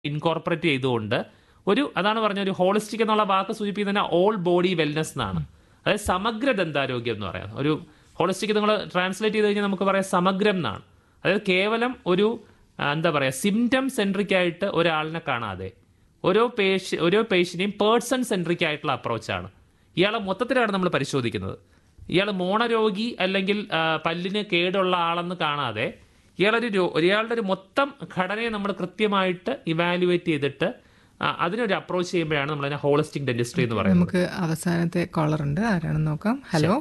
Incorporate ചെയ്തുകൊണ്ട് ഒരു അതാണ് പറഞ്ഞ ഒരു ഹോളിസ്റ്റിക് എന്നുള്ള വാക്ക് സൂചിപ്പിക്കുന്ന ഓൾ ബോഡി വെൽനെസ് എന്നാണ് അതായത് സമഗ്ര ദന്താരോഗ്യം എന്ന് പറയാം ഒരു ഹോളിസ്റ്റിക് നിങ്ങൾ ട്രാൻസ്ലേറ്റ് ചെയ്ത് കഴിഞ്ഞാൽ നമുക്ക് പറയാം സമഗ്രം എന്നാണ് അതായത് കേവലം ഒരു ആ, എന്താ പറയുക സിംറ്റം സെൻട്രിക് ആയിട്ട് ഒരാളിനെ കാണാതെ ഓരോ പേഷ്യ ഓരോ പേഷ്യനെയും പേഴ്സൺ സെൻട്രിക് ആയിട്ടുള്ള അപ്രോച്ചാണ് ഇയാളെ മൊത്തത്തിലാണ് നമ്മൾ പരിശോധിക്കുന്നത് ഇയാൾ മോണരോഗി അല്ലെങ്കിൽ ആ, പല്ലിന് കേടുള്ള ആളെന്ന് കാണാതെ ഇയാളൊരു രോ- ഇയാളുടെ ഒരു മൊത്തം ഘടനയെ നമ്മൾ കൃത്യമായിട്ട് ഇവാലുവേറ്റ് ചെയ്തിട്ട് ആ, അതിനൊരു അപ്രോച്ച് ചെയ്യുമ്പോഴാണ് നമ്മൾ അതിനെ ഹോളിസ്റ്റിക് ഡെന്റിസ്ട്രി എന്ന് പറയുന്നത് നമുക്ക് അവസാനത്തെ കോളർ ഉണ്ട് ആരാണെന്ന് നോക്കാം ഹലോ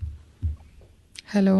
ഹലോ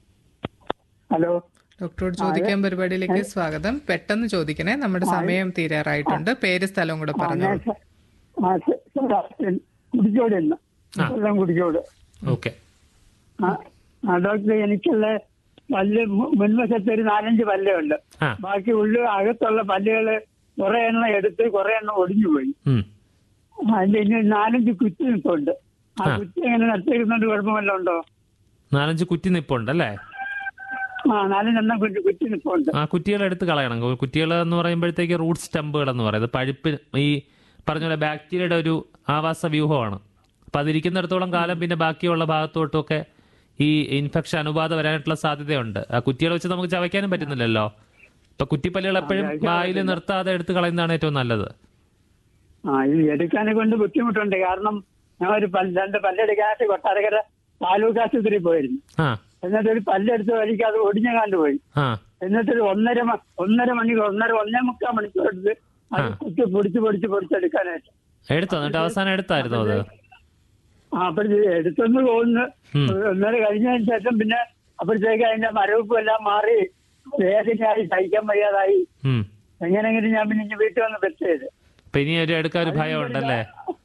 ഹലോ ഡോക്ടറോട് ചോദിക്കാൻ പരിപാടിയിലേക്ക് സ്വാഗതം പെട്ടെന്ന് ചോദിക്കണേ നമ്മുടെ സമയം തീരാറായിട്ടുണ്ട് പേര് സ്ഥലവും കൂടെ പറഞ്ഞു ആ സ- സാർ, കുടിച്ചോട് ഇന്ന് കൊല്ലം കുടിച്ചോട് ഓക്കെ ആ ആ, ഡോക്ടർ എനിക്കുള്ള പല്ല് മു- മുൻവശത്ത് ഒരു നാലഞ്ച് പല്ലേ ഉണ്ട് ആ ബാക്കി ഉള്ളു അകത്തുള്ള പല്ലുകള് കുറെ എണ്ണം എടുത്ത് കുറെ എണ്ണം ഒടിഞ്ഞു പോയി ഉം. അതിന്റെ ഇനി നാലഞ്ച് കുറ്റി നിൽപ്പുണ്ട് ആ ആ. കുറ്റി എങ്ങനെ നട്ടിരിക്കുന്നുണ്ട് കുഴപ്പമല്ല ഉണ്ടോ നാലഞ്ച് കുറ്റി നിപ്പുണ്ട് അല്ലേ ആ നാലഞ്ചെണ്ണം കുറ്റി കുറ്റി നിൽപ്പുണ്ട് ആ കുറ്റികൾ എടുത്ത് കളയണം കുറ്റികൾ എന്ന് പറയുമ്പോഴത്തേക്ക് റൂട്ട് സ്റ്റമ്പുകൾ എന്ന് പറയുന്നത് പഴുപ്പ് ഈ പറഞ്ഞ പോലെ ബാക്ടീരിയയുടെ ഒരു ആവാസ വ്യൂഹമാണ് അപ്പൊ അതിരിക്കുന്നിടത്തോളം കാലം പിന്നെ ബാക്കിയുള്ള ഭാഗത്തോട്ടൊക്കെ ഈ ഇൻഫെക്ഷൻ അണുബാധ വരാനായിട്ടുള്ള സാധ്യതയുണ്ട് ആ കുറ്റികൾ വെച്ച് നമുക്ക് ചവയ്ക്കാനും പറ്റുന്നില്ലല്ലോ ഇപ്പൊ കുറ്റിപ്പല്ലുകൾ എപ്പോഴും വായിൽ നിർത്താതെ എടുത്ത് കളയുന്നതാണ് ഏറ്റവും നല്ലത് ആ ഇത് എടുക്കാനെ കൊണ്ട് ബുദ്ധിമുട്ടുണ്ട് കാരണം ഞാൻ ഒരു പല്ല് രണ്ട് പല്ലെടുക്കാനായിട്ട് കൊട്ടാരക്കര താലൂക്ക് ആശുപത്രിയിൽ പോയിരുന്നു ആ എന്നിട്ട് ഒരു പല്ലെടുത്ത് വഴിക്ക് അത് ഒടിഞ്ഞ കാണ്ട് പോയി ആ എന്നിട്ട് ഒരു ഒന്നര മ- ഒന്നര മണിക്കൂർ ഒന്നര ഒന്നേ മുക്കാൽ മണിക്കൂർ എടുത്ത് അത് കുത്തി പൊടിച്ച് പൊടിച്ച് പൊടിച്ചെടുക്കാനായിട്ട് എടുത്തോ എന്നിട്ട് അവസാനം എടുത്തായിരുന്നോ അത് ആ അപ്പോഴത്തെ എടുത്തെന്ന് തോന്നുന്നു ഉം. ഒന്നര കഴിഞ്ഞതിന് ശേഷം പിന്നെ അപ്പോഴത്തേക്ക് അതിന്റെ മരവിപ്പും എല്ലാം മാറി വേദനയായി സഹിക്കാൻ വയ്യാതായി ഉം എങ്ങനെയെങ്കിലും ഞാൻ പിന്നെ ഇനി വീട്ടിൽ വന്ന് ബെറ്റ് ചെയ്ത് അപ്പൊ ഇനി ഒരു എടുക്കാൻ ഒരു ഭയം ഉണ്ടല്ലേ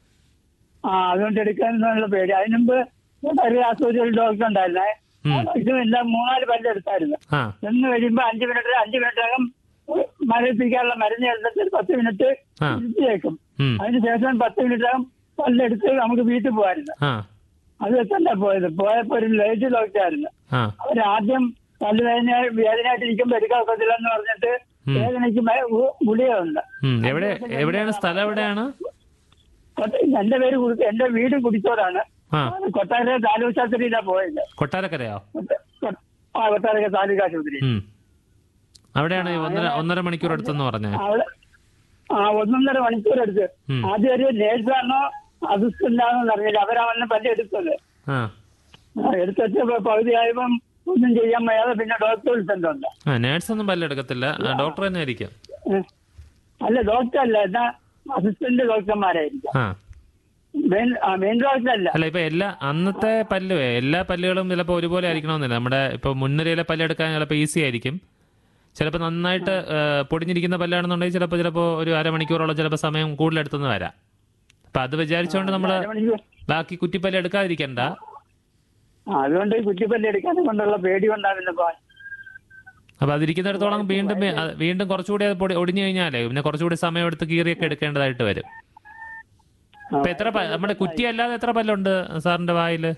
ആ അതുകൊണ്ട് എടുക്കാനുള്ള പേടി അതിനുമ്പ് ഒരു ആശുപത്രിയിൽ ഡോക്ടർ ഉണ്ടായിരുന്നേ ഉം. ഇതും എല്ലാം മൂന്നാല് പല്ലെടുത്തായിരുന്നു ആ ചെന്ന് കഴിയുമ്പോ അഞ്ച് മിനിറ്റ് അഞ്ച് മിനിറ്റകം മരവിപ്പിക്കാനുള്ള മരുന്ന് എടുത്തിട്ട് ഒരു പത്ത് മിനിറ്റ് ആ. ഇരുത്തിയേക്കും ഉം അതിനുശേഷം പത്ത് മിനിറ്റകം പല്ലെടുത്ത് നമുക്ക് വീട്ടിൽ പോകായിരുന്നു ആ അത് വെച്ചല്ല പോയത് പോയപ്പോ ഒരു ലേറ്റ് ഡോക്ടറായിരുന്നു ആ അവരാദ്യം പല്ല് വേദന വേദനയായിട്ട് ഇരിക്കുമ്പോ എടുക്കാൻ ഒക്കത്തില്ല എന്ന് പറഞ്ഞിട്ട് വേദനയ്ക്ക് മ- ഗു- ഗുളികയുണ്ട് ഉം എവിടെ എവിടെയാണ് സ്ഥലം എവിടെയാണ് കൊട്ട- എന്റെ പേര് കുടി- എന്റെ വീട് കുടിച്ചോടാണ് ആ കൊട്ടാര താലൂക്ക് ആശുപത്രിയിലാണ് പോയത് കൊട്ടാരക്കരയോ കൊട്ട- കൊ- ആ കൊട്ടാരക്ക താലൂക്ക് ആശുപത്രി ഉം അവിടെയാണ് ഈ ഒന്നര ഒന്നര മണിക്കൂർ എടുത്തെന്ന് പറഞ്ഞേ അവിടെ ആ ഒന്നൊന്നര മണിക്കൂർ എടുത്ത് ഉം. ആദ്യം ഒരു നേഴ്സാണോ അസിസ്റ്റന്റ് ആണോ അറിയില്ല അവരാണ് പല്ല് എടുത്തത് ആ ആ, എടുത്തിട്ട് പകുതിയായപ്പം ഒന്നും ചെയ്യാൻ വയ്യാതെ പിന്നെ ഡോക്ടർ വിളിച്ചിട്ടുണ്ട് ആ നേഴ്സ് ഒന്നും പല്ലെടുക്കത്തില്ല ആ, ഡോക്ടർ തന്നെ ആയിരിക്കും അല്ല ഡോക്ടർ അല്ല എന്നാ അസിസ്റ്റന്റ് ഡോക്ടർമാരായിരിക്കും ആ മെയിൻ ആ, മെയിൻ ഡോക്ടർ അല്ല അല്ല ഇപ്പൊ എല്ലാ അന്നത്തെ പല്ല് എല്ലാ പല്ലുകളും ചിലപ്പോൾ ഒരുപോലെ ആയിരിക്കണമെന്നില്ല നമ്മുടെ ഇപ്പൊ മുൻനിരയിലെ പല്ലെടുക്കാൻ ചിലപ്പോൾ ഈസി ആയിരിക്കും ചിലപ്പോൾ നന്നായിട്ട് ആ, പൊടിഞ്ഞിരിക്കുന്ന പല്ലാണെന്നുണ്ടെങ്കിൽ ചിലപ്പോൾ ചിലപ്പോൾ ഒരു അരമണിക്കൂറോളം ചിലപ്പോൾ സമയം കൂടുതലെടുത്തെന്ന് വരാം അപ്പൊ അത് വിചാരിച്ചുകൊണ്ട് നമ്മൾ അരമണിക്കൂർ ബാക്കി കുറ്റിപ്പല്ല് എടുക്കാതിരിക്കണ്ട ആ, അതുകൊണ്ട് ഈ കുറ്റിപ്പല്ല് എടുക്കാനെ കൊണ്ടുള്ള പേടി കൊണ്ടാണ് പോകാൻ അപ്പൊ അതിരിക്കുന്നിടത്തോളം വീണ്ടും വേ- അത് വീണ്ടും കുറച്ചുകൂടി അത് പൊടി ഒടിഞ്ഞു കഴിഞ്ഞാലേ പിന്നെ കുറച്ചുകൂടി സമയം എടുത്ത് കീറിയൊക്കെ എടുക്കേണ്ടതായിട്ട് വരും അപ്പൊ എത്ര പ- നമ്മുടെ കുറ്റി അല്ലാതെ എത്ര പല്ലുണ്ട് സാറിന്റെ വായില്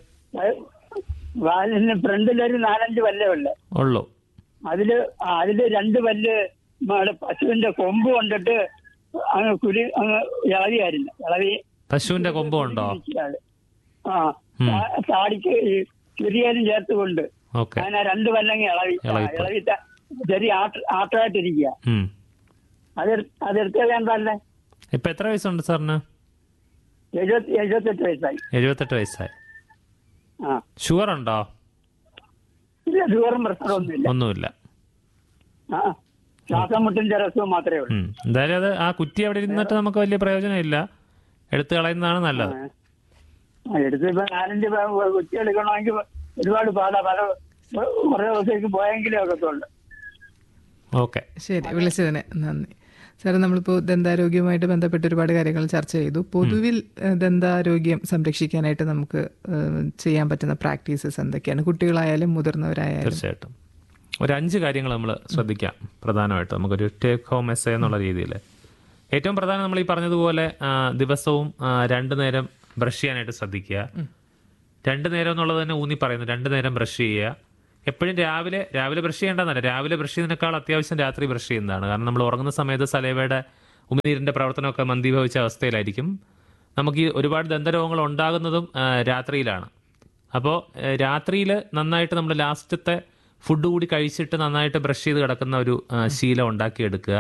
വാലിന് ഫ്രണ്ടിലൊരു നാലഞ്ച് പല്ലേ ഉള്ളു ഉള്ളൂ അതില് ആ, അതില് രണ്ട് പല്ല് നമ്മുടെ പശുവിന്റെ കൊമ്പ് കൊണ്ടിട്ട് അങ്ങ് കുരി അങ്ങ് ഇളവിയായിരുന്നു ഇളവി പശുവിന്റെ കൊമ്പ് ഉണ്ടോ ഇരിക്കുകയാണ്. ആ താ- താടിക്ക് ഈ ചുരിയാനും ചേർത്ത് കൊണ്ട് ഓക്കെ അങ്ങനെ ആ രണ്ട് പല്ലങ്ങ് ഇളവി ആ, ഇളവിപ്പോയി. ഇളവി ത- ചെറിയ ആട്ട- ആട്ടമായിട്ടിരിക്കുക ഉം അത് അതെടുത്ത് ഞാൻ തന്നെ ഇപ്പൊ എത്ര വയസ്സുണ്ട് സാറിന് എഴുപത്തി എഴുപത്തെട്ട് വയസ്സായി എഴുപത്തെട്ട് വയസ്സായി ആ ഷുഗർ ഉണ്ടോ ഇല്ല ഷുഗറും പ്രശ്നമൊന്നുമില്ല ഒന്നുമില്ല ആ ശ്വാസം മുട്ടിന്റെ രസവും മാത്രമേ ഉള്ളൂ ഉം. എന്തായാലും അത് ആ കുറ്റി അവിടെ ഇരുന്നിട്ട് നമുക്ക് വലിയ പ്രയോജനമില്ല എടുത്തു കളയുന്നതാണ് നല്ലത് ആ, എടുത്ത് ഇപ്പൊ നാലഞ്ച് കുത്തി എടുക്കണമെങ്കിൽ ഒരുപാട് പാടാ പല കുറെ ദിവസത്തേക്ക് പോയെങ്കിലേ ഒക്കത്തുള്ളൂ ഓക്കെ ശരി വിളിച്ചതിന് നന്ദി സാർ നമ്മളിപ്പോൾ ദന്താരോഗ്യവുമായിട്ട് ബന്ധപ്പെട്ട് ഒരുപാട് കാര്യങ്ങൾ ചർച്ച ചെയ്തു പൊതുവിൽ ഏഹ്, ദന്താരോഗ്യം സംരക്ഷിക്കാനായിട്ട് നമുക്ക് ഏഹ്, ചെയ്യാൻ പറ്റുന്ന പ്രാക്ടീസസ് എന്തൊക്കെയാണ് കുട്ടികളായാലും മുതിർന്നവരായാലും തീർച്ചയായിട്ടും ഒരു അഞ്ച് കാര്യങ്ങൾ നമ്മൾ ശ്രദ്ധിക്കാം പ്രധാനമായിട്ട് നമുക്കൊരു ടേക്ക് ഹോം എസ് എന്നുള്ള രീതിയിൽ ഏറ്റവും പ്രധാനം നമ്മൾ ഈ പറഞ്ഞതുപോലെ ആ, ദിവസവും ആ, രണ്ട് നേരം ബ്രഷ് ചെയ്യാനായിട്ട് ശ്രദ്ധിക്കുക രണ്ട് നേരം എന്നുള്ളത് തന്നെ ഊന്നി പറയുന്നു രണ്ട് നേരം ബ്രഷ് ചെയ്യുക എപ്പോഴും രാവിലെ രാവിലെ ബ്രഷ് ചെയ്യേണ്ടതല്ല രാവിലെ ബ്രഷ് ചെയ്യുന്നതിനേക്കാൾ അത്യാവശ്യം രാത്രി ബ്രഷ് ചെയ്യുന്നതാണ് കാരണം നമ്മൾ ഉറങ്ങുന്ന സമയത്ത് സലേവയുടെ ഉമിനീരിന്റെ പ്രവർത്തനമൊക്കെ മന്ദീഭവിച്ച അവസ്ഥയിലായിരിക്കും നമുക്ക് ഈ ഒരുപാട് ദന്തരോഗങ്ങൾ ഉണ്ടാകുന്നതും ആ, രാത്രിയിലാണ് അപ്പോൾ രാത്രിയിൽ നന്നായിട്ട് നമ്മൾ ലാസ്റ്റത്തെ ഫുഡ് കൂടി കഴിച്ചിട്ട് നന്നായിട്ട് ബ്രഷ് ചെയ്ത് കിടക്കുന്ന ഒരു ആ, ശീലം ഉണ്ടാക്കിയെടുക്കുക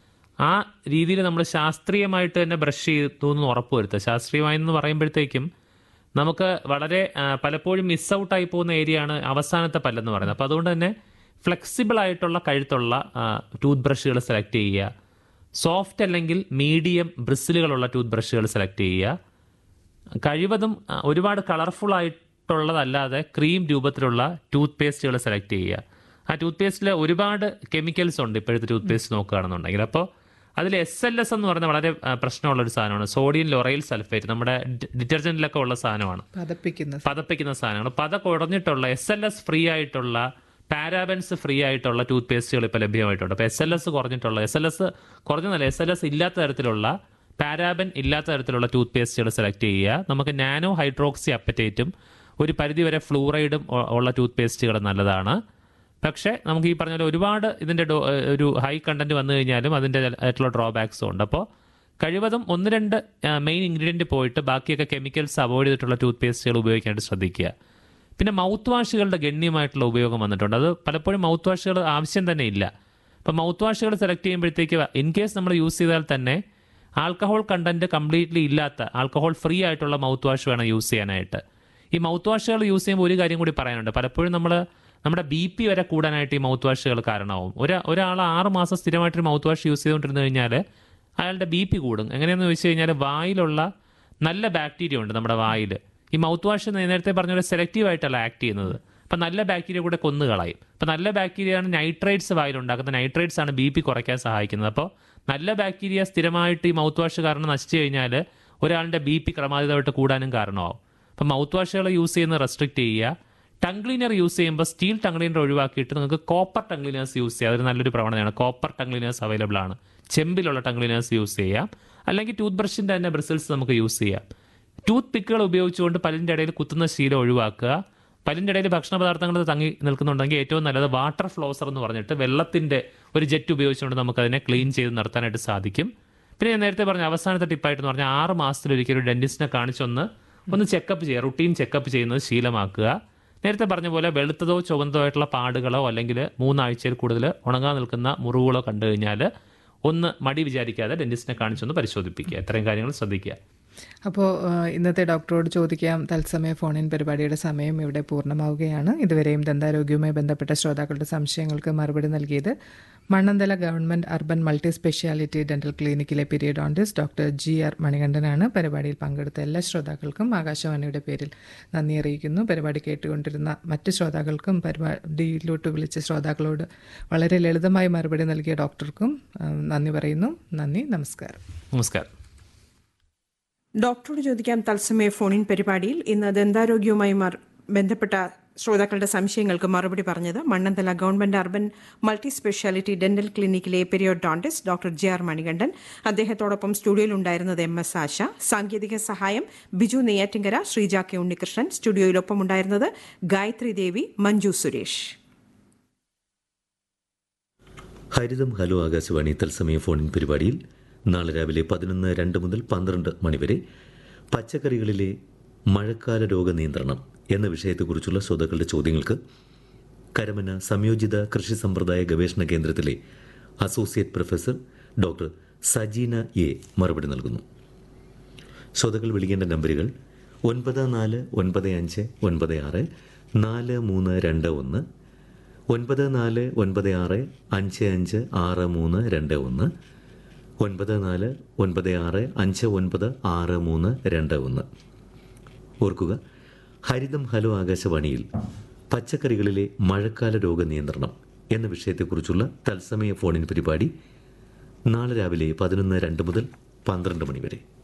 ആ രീതിയിൽ നമ്മൾ ശാസ്ത്രീയമായിട്ട് തന്നെ ബ്രഷ് ചെയ്തു എന്ന് ഉറപ്പുവരുത്തുക ശാസ്ത്രീയമായി എന്ന് പറയുമ്പോഴത്തേക്കും നമുക്ക് വളരെ ആ, പലപ്പോഴും മിസ് ഔട്ടായി പോകുന്ന ഏരിയയാണ് അവസാനത്തെ പല്ലെന്ന് പറയുന്നത് അപ്പോൾ അതുകൊണ്ട് തന്നെ ഫ്ലെക്സിബിൾ ആയിട്ടുള്ള കഴുത്തുള്ള ടൂത്ത് ബ്രഷുകൾ സെലക്ട് ചെയ്യുക സോഫ്റ്റ് അല്ലെങ്കിൽ മീഡിയം ബ്രിസിലുകളുള്ള ടൂത്ത് ബ്രഷുകൾ സെലക്ട് ചെയ്യുക കഴിവതും ആ, ഒരുപാട് കളർഫുൾ ആയിട്ടുള്ളതല്ലാതെ ക്രീം രൂപത്തിലുള്ള ടൂത്ത് പേസ്റ്റുകൾ സെലക്ട് ചെയ്യുക ആ ടൂത്ത് പേസ്റ്റിൽ ഒരുപാട് കെമിക്കൽസ് ഉണ്ട് ഇപ്പോഴത്തെ ടൂത്ത് പേസ്റ്റ് നോക്കുകയാണെന്നുണ്ടെങ്കിൽ അപ്പോൾ അതിൽ എസ് എൽ എസ് എന്ന് പറയുന്ന വളരെ ആ, പ്രശ്നമുള്ള ഒരു സാധനമാണ് സോഡിയം ലൊറൈൽ സൾഫേറ്റ് നമ്മുടെ ഡിറ്റർജൻറ്റിലൊക്കെ ഉള്ള സാധനമാണ് പതപ്പിക്കുന്ന പതപ്പിക്കുന്ന സാധനങ്ങൾ പത കുറഞ്ഞിട്ടുള്ള എസ് എൽ എസ് ഫ്രീ ആയിട്ടുള്ള പാരാബൻസ് ഫ്രീ ആയിട്ടുള്ള ടൂത്ത് പേസ്റ്റുകൾ ഇപ്പോൾ ലഭ്യമായിട്ടുണ്ട് അപ്പോൾ എസ് എൽ എസ് കുറഞ്ഞിട്ടുള്ള എസ് എൽ എസ് കുറഞ്ഞതല്ല എസ് എൽ എസ് ഇല്ലാത്ത തരത്തിലുള്ള പാരാബൻ ഇല്ലാത്ത തരത്തിലുള്ള ടൂത്ത് പേസ്റ്റുകൾ സെലക്ട് ചെയ്യുക നമുക്ക് നാനോ ഹൈഡ്രോക്സി അപ്പറ്റേറ്റും ഒരു പരിധിവരെ ഫ്ലൂറൈഡും ഉ- ഉള്ള ടൂത്ത് പേസ്റ്റുകൾ നല്ലതാണ് പക്ഷേ നമുക്ക് ഈ പറഞ്ഞ പോലെ ഒരുപാട് ഇതിൻ്റെ ഡോ ഏഹ് ഒരു ഹൈ കണ്ടന്റ് വന്നു കഴിഞ്ഞാലും അതിൻ്റെ ആയിട്ടുള്ള ഡ്രോബാക്സും ഉണ്ട് അപ്പോൾ കഴിവതും ഒന്ന് രണ്ട് മെയിൻ ഇൻഗ്രീഡിയൻറ്റ് പോയിട്ട് ബാക്കിയൊക്കെ കെമിക്കൽസ് അവോയ്ഡ് ചെയ്തിട്ടുള്ള ടൂത്ത് പേസ്റ്റുകൾ ഉപയോഗിക്കാനായിട്ട് ശ്രദ്ധിക്കുക പിന്നെ മൗത്ത് വാഷുകളുടെ ഗണ്യമായിട്ടുള്ള ഉപയോഗം വന്നിട്ടുണ്ട് അത് പലപ്പോഴും മൗത്ത് വാഷുകൾ ആവശ്യം തന്നെ ഇല്ല അപ്പോൾ മൗത്ത് വാഷുകൾ സെലക്ട് ചെയ്യുമ്പോഴത്തേക്ക് ഇൻ കേസ് നമ്മൾ യൂസ് ചെയ്താൽ തന്നെ ആൽക്കഹോൾ കണ്ടന്റ് കംപ്ലീറ്റ്ലി ഇല്ലാത്ത ആൽക്കഹോൾ ഫ്രീ ആയിട്ടുള്ള മൗത്ത് വാഷ് വേണം യൂസ് ചെയ്യാനായിട്ട് ഈ മൗത്ത് വാഷുകൾ യൂസ് ചെയ്യുമ്പോൾ ഒരു കാര്യം കൂടി പറയാനുണ്ട് പലപ്പോഴും നമ്മൾ നമ്മുടെ ബി പി വരെ കൂടാനായിട്ട് ഈ മൗത്ത് വാഷുകൾ കാരണമാവും ഒരു ഒരാൾ ആറ് മാസം സ്ഥിരമായിട്ടൊരു മൗത്ത് വാഷ് യൂസ് ചെയ്തുകൊണ്ടിരുന്നു കഴിഞ്ഞാൽ അയാളുടെ ബി പി കൂടും എങ്ങനെയാണെന്ന് ചോദിച്ചു കഴിഞ്ഞാൽ വായിലുള്ള നല്ല ബാക്ടീരിയ ഉണ്ട് നമ്മുടെ വായിൽ ഈ മൗത്ത് വാഷ് നേരത്തെ പറഞ്ഞ പോലെ സെലക്റ്റീവ് ആയിട്ടല്ല ആക്ട് ചെയ്യുന്നത് അപ്പം നല്ല ബാക്ടീരിയ കൂടെ കൊന്നു കളയും അപ്പം നല്ല ബാക്ടീരിയയാണ് നൈട്രേറ്റ്സ് വായിലുണ്ടാക്കുന്നത് നൈട്രേറ്റ്സ് ആണ് ബി പി കുറയ്ക്കാൻ സഹായിക്കുന്നത് അപ്പോൾ നല്ല ബാക്ടീരിയ സ്ഥിരമായിട്ട് ഈ മൗത്ത് വാഷ് കാരണം നശിച്ചു കഴിഞ്ഞാൽ ഒരാളുടെ ബി പി ക്രമാതീതമായിട്ട് കൂടാനും കാരണമാവും അപ്പം മൗത്ത് വാഷുകൾ യൂസ് ചെയ്യുന്നത് റെസ്ട്രിക്ട് ചെയ്യുക ടങ് ക്ലീനർ യൂസ് ചെയ്യുമ്പോൾ സ്റ്റീൽ ടങ് ക്ലീനർ ഒഴിവാക്കിയിട്ട് നിങ്ങൾക്ക് കോപ്പർ ടങ് ക്ലീനേഴ്സ് യൂസ് ചെയ്യാം അതൊരു നല്ലൊരു പ്രവണതയാണ് കോപ്പർ ടങ് ക്ലീനേഴ്സ് അവൈലബിൾ ആണ് ചെമ്പിലുള്ള ടങ് ക്ലീനേഴ്സ് യൂസ് ചെയ്യാം അല്ലെങ്കിൽ ടൂത്ത് ബ്രഷിൻ്റെ തന്നെ ബ്രിസിൽസ് നമുക്ക് യൂസ് ചെയ്യാം ടൂത്ത് പിക്കുകൾ ഉപയോഗിച്ചുകൊണ്ട് പല്ലിൻ്റെ ഇടയിൽ കുത്തുന്ന ശീലം ഒഴിവാക്കുക പല്ലിൻ്റെ ഇടയിൽ ഭക്ഷണ പദാർത്ഥങ്ങൾ തങ്ങി നിൽക്കുന്നുണ്ടെങ്കിൽ ഏറ്റവും നല്ലത് വാട്ടർ ഫ്ലോസർ എന്ന് പറഞ്ഞിട്ട് വെള്ളത്തിൻ്റെ ഒരു ജെറ്റ് ഉപയോഗിച്ചുകൊണ്ട് നമുക്കതിനെ ക്ലീൻ ചെയ്ത് നിർത്താനായിട്ട് സാധിക്കും പിന്നെ ഞാൻ നേരത്തെ പറഞ്ഞ അവസാനത്തെ ടിപ്പായിട്ട് എന്ന് പറഞ്ഞാൽ ആറ് മാസത്തിലൊരിക്കൽ ഒരു ഡെന്റിസ്റ്റിനെ കാണിച്ചൊന്ന് ഒന്ന് ചെക്കപ്പ് ചെയ്യുക റുട്ടീൻ ചെക്കപ്പ് ചെയ്യുന്നത് ശീലമാക്കുക നേരത്തെ പറഞ്ഞ പോലെ വെളുത്തതോ ചുവന്നതോ ആയിട്ടുള്ള പാടുകളോ അല്ലെങ്കിൽ മൂന്നാഴ്ചയിൽ കൂടുതൽ ഉണങ്ങാൻ നിൽക്കുന്ന മുറിവുകളോ കണ്ടു കഴിഞ്ഞാൽ ഒന്ന് മടി വിചാരിക്കാതെ ഡെന്റിസ്റ്റിനെ കാണിച്ചൊന്ന് പരിശോധിപ്പിക്കുക ഇത്രയും കാര്യങ്ങൾ ശ്രദ്ധിക്കുക അപ്പോൾ ഇന്നത്തെ ഡോക്ടറോട് ചോദിക്കാം തത്സമയ ഫോണിൻ പരിപാടിയുടെ സമയം ഇവിടെ പൂർണ്ണമാവുകയാണ് ഇതുവരെയും ദന്താരോഗ്യവുമായി ബന്ധപ്പെട്ട ശ്രോതാക്കളുടെ സംശയങ്ങൾക്ക് മറുപടി നൽകിയത് Mannanthala government urban multi speciality dental ക്ലിനിക്കിലെ പീരിയഡോണ്ടിസ്റ്റ് ഡോക്ടർ ജി ആർ മണികണ്ഠനാണ് പരിപാടിയിൽ പങ്കെടുത്ത എല്ലാ ശ്രോതാക്കൾക്കും ആകാശവാണിയുടെ പേരിൽ നന്ദി അറിയിക്കുന്നു പരിപാടി കേട്ടുകൊണ്ടിരുന്ന മറ്റ് ശ്രോതാക്കൾക്കും പരിപാടിയിലോട്ട് വിളിച്ച ശ്രോതാക്കളോട് വളരെ ലളിതമായി മറുപടി നൽകിയ ഡോക്ടർക്കും ആ, നന്ദി പറയുന്നു നന്ദി നമസ്കാരം നമസ്കാരം ഡോക്ടറോട് ചോദിക്കാം തത്സമയ ഫോണിൻ പരിപാടിയിൽ ഇന്ന് ദന്താരോഗ്യവുമായി മർ- ബന്ധപ്പെട്ട ശ്രോതാക്കളുടെ സംശയങ്ങൾക്ക് മറുപടി പറഞ്ഞത് Mannanthala government urban multi speciality dental ക്ലിനിക്കിലെ periodontist doctor J R Manikandan അദ്ദേഹത്തോടൊപ്പം സ്റ്റുഡിയോയിൽ ഉണ്ടായിരുന്നത് എം എസ് ആശ സാങ്കേതിക സഹായം ബിജു നെയ്യാറ്റിങ്കര ശ്രീജ കെ ഉണ്ണികൃഷ്ണൻ സ്റ്റുഡിയോയിലൊപ്പം ഉണ്ടായിരുന്നത് ഗായത്രി ദേവി മഞ്ജു സുരേഷ് ഹരിതം ഹലോ ആകാശവാണി തത്സമയ ഫോണിൻ പരിപാടിയിൽ നാളെ രാവിലെ പതിനൊന്ന് രണ്ട് മുതൽ പന്ത്രണ്ട് മണിവരെ പച്ചക്കറികളിലെ മഴക്കാല രോഗനിയന്ത്രണം എന്ന വിഷയത്തെക്കുറിച്ചുള്ള ശ്രോതാക്കളുടെ ചോദ്യങ്ങൾക്ക് കരമന സംയോജിത കൃഷി സമ്പ്രദായ ഗവേഷണ കേന്ദ്രത്തിലെ associate professor doctor Sajeena A മറുപടി നൽകുന്നു ശ്രോതാക്കൾ വിളിക്കേണ്ട നമ്പറുകൾ ഒൻപത് നാല് ഒൻപത് അഞ്ച് ഒൻപത് ആറ് നാല് മൂന്ന് രണ്ട് ഒന്ന് ഒൻപത് നാല് ഒൻപത് ആറ് അഞ്ച് അഞ്ച് ആറ് മൂന്ന് രണ്ട് ഒന്ന് ഒൻപത് നാല് ഒൻപത് ആറ് അഞ്ച് ഒൻപത് ആറ് മൂന്ന് രണ്ട് ഒന്ന് ഓർക്കുക ഹരിതം ഹലോ ആകാശവാണിയിൽ പച്ചക്കറികളിലെ മഴക്കാല രോഗനിയന്ത്രണം എന്ന വിഷയത്തെക്കുറിച്ചുള്ള തത്സമയ ഫോണിൻ പരിപാടി നാളെ രാവിലെ പതിനൊന്ന് രണ്ട് മുതൽ പന്ത്രണ്ട് മണി വരെ